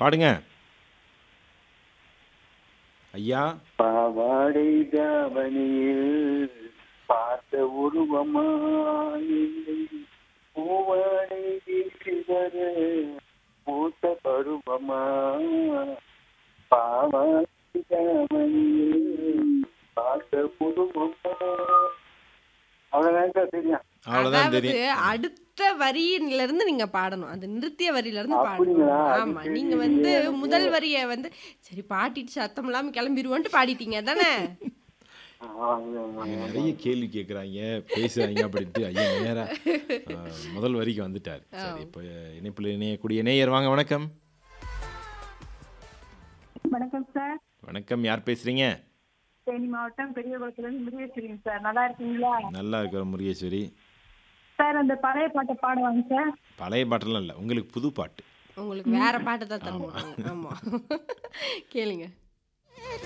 பாடுங்க ஐயா பாவாடை தாவணியில் பார்த்த உருவமாயில்லை பூவாடை வீசி வர பூத்த பருவமா பாவாடை தாவணியில் பார்த்த உருவமா அவ்வளவுதான் சார் தெரியும் அவ்வளோதான் அதாவது தெரியும் அடுத்த வரியில இருந்து நீங்க பாடணும் அது நிறுத்திய வரியில இருந்து பாடணும் அப்படிங்களா? அது ஆமா சரி, நீங்க வந்து எனக்கு- முதல் வரிய வந்து சரி பாட்டிட்டு சத்தம் இல்லாம கிளம்பிடுவோன்ட்டு பாடிட்டீங்க தானே இங்க நிறைய கேள்வி கேட்குறாங்க பேசுறாங்க அப்படின்ட்டு ஐயா நேரா ஆ, முதல் வரிக்கு வந்துட்டார் சரி இப்போ இணைப்பில் இணையக்கூடிய நேயர் வாங்க வணக்கம் வணக்கம் சார் வணக்கம் யார் பேசுறீங்க தேனி மாவட்டம் பெரியகுளத்துல இருந்து முருகேஸ்வரிங்க சார் நல்லா இருக்கீங்களா நல்லா இருக்கிற முருகேஸ்வரி சார் அந்த பழைய பாட்டை பாடுவாங்க சார் பழைய பாட்டெல்லாம் இல்லை உங்களுக்கு புது பாட்டு உங்களுக்கு வேற பாட்டு தான் தரணும் ஆமா கேளுங்க